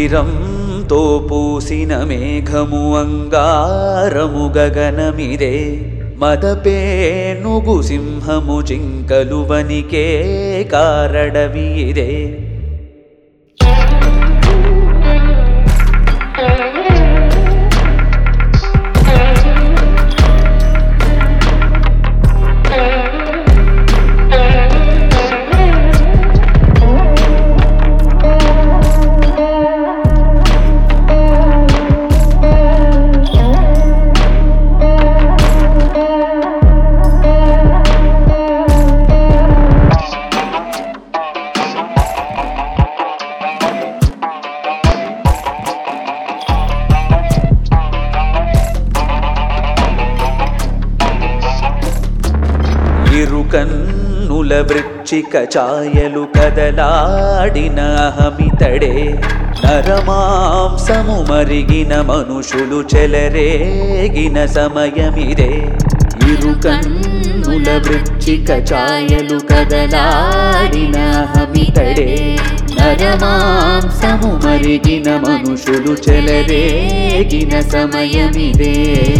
మందిరంతో పూసిన మేఘము అంగారము గగనమిదే మదపేనుగు సింహము జింకలు వనికే కారడవి ఇదే ఇరుకన్నుల వృచ్చిక ఛాయలు కదలాడిన అహమితడే నరమాంసము మరిగిన మనుషులు చెలరేగిన సమయమిదే ఇరుకన్నుల వృచ్చిక ఛాయలు కదలాడిన అహమితడే నరమాంసము మరిగిన మనుషులు చెలరేగిన సమయమిదే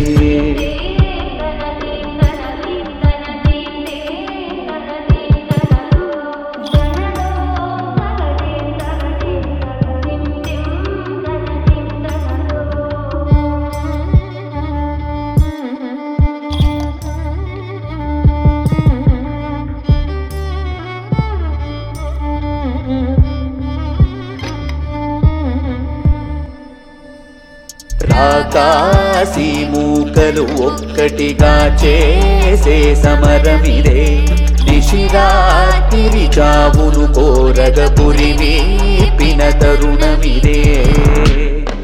రాకాసి మూకలు ఒక్కటిగా చేసే సమరమిదే నిశిరాత్రి చావును కోరగ పురి వీపిన తరుణమిదే